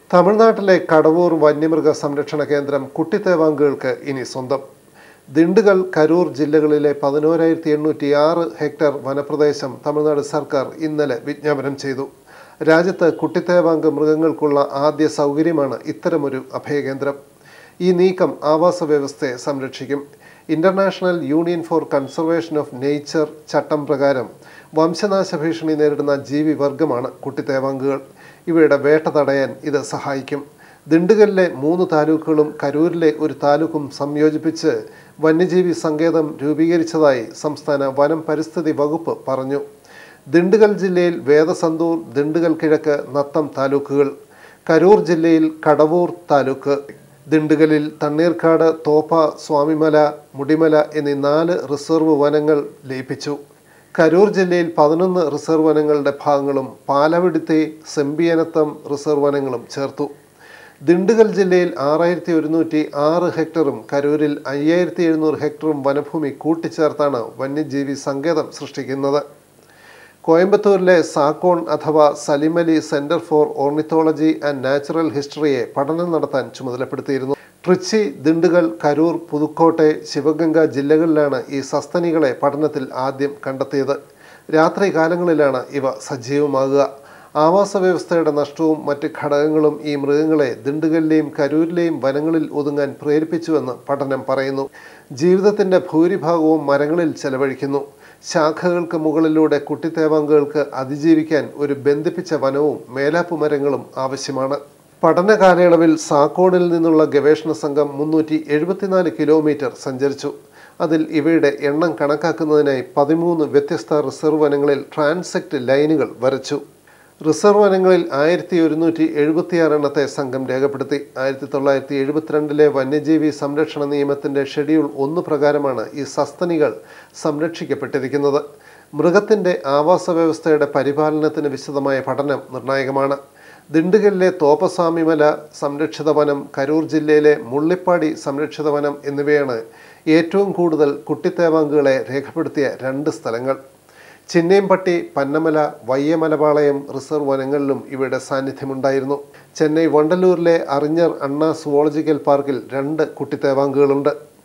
തമിഴ്നാട്ടിലെ കടവൂർ വന്യമൃഗ സംരക്ഷണ കേന്ദ്രം കുട്ടിത്തേവാങ്കുകൾക്ക് ഇനി സ്വന്തം ദിണ്ടുകൾ കരൂർ ജില്ലകളിലെ പതിനോരായിരത്തി എണ്ണൂറ്റി ആറ് ഹെക്ടർ വനപ്രദേശം തമിഴ്നാട് സർക്കാർ ഇന്നലെ വിജ്ഞാപനം ചെയ്തു രാജ്യത്ത് കുട്ടിത്തേവാങ്ക് മൃഗങ്ങൾക്കുള്ള ആദ്യ സൗകര്യമാണ് ഇത്തരമൊരു അഭയകേന്ദ്രം ഈ നീക്കം ആവാസ വ്യവസ്ഥയെ സംരക്ഷിക്കും International Union for Conservation of Nature ചട്ടം പ്രകാരം വംശനാശ ഭീഷണി നേരിടുന്ന ജീവിവർഗമാണ് കുട്ടിത്തേവാങ്കുകൾ ഇവയുടെ വേട്ട തടയാൻ ഇത് സഹായിക്കും ദിണ്ടുകലിലെ മൂന്ന് താലൂക്കുകളും കരൂരിലെ ഒരു താലൂക്കും സംയോജിപ്പിച്ച് വന്യജീവി സങ്കേതം രൂപീകരിച്ചതായി സംസ്ഥാന വനം പരിസ്ഥിതി വകുപ്പ് പറഞ്ഞു ദിണ്ടുകൽ ജില്ലയിൽ വേദസന്തൂർ ദിണ്ടുകൽ കിഴക്ക് നത്തം താലൂക്കുകൾ കരൂർ ജില്ലയിൽ കടവൂർ താലൂക്ക് ദിണ്ടുകലിൽ തണ്ണീർക്കാട് തോപ്പ സ്വാമിമല മുടിമല എന്നീ നാല് റിസർവ് വനങ്ങൾ ലയിപ്പിച്ചു കരൂർ ജില്ലയിൽ പതിനൊന്ന് റിസർവ് വനങ്ങളുടെ ഭാഗങ്ങളും പാലവിടുത്തെ സെമ്പിയനത്തം റിസർവ് വനങ്ങളും ചേർത്തു ദിണ്ടുകൽ ജില്ലയിൽ ആറായിരത്തി ഒരുന്നൂറ്റി ആറ് ഹെക്ടറും കരൂരിൽ അയ്യായിരത്തി എഴുന്നൂറ് ഹെക്ടറും വനഭൂമി കൂട്ടിച്ചേർത്താണ് വന്യജീവി സങ്കേതം സൃഷ്ടിക്കുന്നത് കോയമ്പത്തൂരിലെ സാക്കോൺ അഥവാ Salim Ali Centre for Ornithology and Natural ഹിസ്റ്ററിയെ പഠനം നടത്താൻ ചുമതലപ്പെടുത്തിയിരുന്നു ട്രിച്ചി ദിണ്ടുകൾ കരൂർ പുതുക്കോട്ടെ ശിവഗംഗ ജില്ലകളിലാണ് ഈ സസ്തനികളെ പഠനത്തിൽ ആദ്യം കണ്ടെത്തിയത് രാത്രി കാലങ്ങളിലാണ് ഇവ സജീവമാകുക ആവാസ വ്യവസ്ഥയുടെ നഷ്ടവും മറ്റ് ഘടകങ്ങളും ഈ മൃഗങ്ങളെ ദിണ്ടുകലിലെയും കരൂരിലെയും വനങ്ങളിൽ ഒതുങ്ങാൻ പ്രേരിപ്പിച്ചുവെന്ന് പഠനം പറയുന്നു ജീവിതത്തിന്റെ ഭൂരിഭാഗവും മരങ്ങളിൽ ചെലവഴിക്കുന്നു ശാഖകൾക്ക് മുകളിലൂടെ കുട്ടിത്തേവാങ്കുകൾക്ക് അതിജീവിക്കാൻ ഒരു ബന്ധിപ്പിച്ച വനവും മേലാപ്പ് മരങ്ങളും ആവശ്യമാണ് പഠന കാലയളവിൽ സാക്കോണിൽ നിന്നുള്ള ഗവേഷണ സംഘം മുന്നൂറ്റി എഴുപത്തിനാല് കിലോമീറ്റർ സഞ്ചരിച്ചു അതിൽ ഇവയുടെ എണ്ണം കണക്കാക്കുന്നതിനായി പതിമൂന്ന് വ്യത്യസ്ത റിസർവ് വനങ്ങളിൽ ട്രാൻസെക്ട് ലൈനുകൾ വരച്ചു റിസർവ് വനങ്ങളിൽ ആയിരത്തി ഒരുന്നൂറ്റി എഴുപത്തിയാറ് എണ്ണത്തെ സംഘം രേഖപ്പെടുത്തി ആയിരത്തി തൊള്ളായിരത്തി എഴുപത്തിരണ്ടിലെ വന്യജീവി സംരക്ഷണ നിയമത്തിന്റെ ഷെഡ്യൂൾ ഒന്ന് പ്രകാരമാണ് ഈ സസ്തനികൾ സംരക്ഷിക്കപ്പെട്ടിരിക്കുന്നത് മൃഗത്തിന്റെ ആവാസ വ്യവസ്ഥയുടെ പരിപാലനത്തിന് വിശദമായ പഠനം നിർണായകമാണ് ദിണ്ടുകലിലെ തോപ്പസ്വാമിമല സംരക്ഷിത വനം കരൂർ ജില്ലയിലെ മുള്ളിപ്പാടി സംരക്ഷിത വനം എന്നിവയാണ് ഏറ്റവും കൂടുതൽ കുട്ടിത്തേവാങ്കുകളെ രേഖപ്പെടുത്തിയ രണ്ട് സ്ഥലങ്ങൾ ചിന്നേംപട്ടി പന്നമല വയ്യമലപാളയം റിസർവ് വനങ്ങളിലും ഇവയുടെ സാന്നിധ്യമുണ്ടായിരുന്നു ചെന്നൈ വണ്ടലൂരിലെ അറിഞ്ഞർ അണ്ണ സുവോളജിക്കൽ പാർക്കിൽ രണ്ട് കുട്ടിത്തേവാങ്കുകളുണ്ട്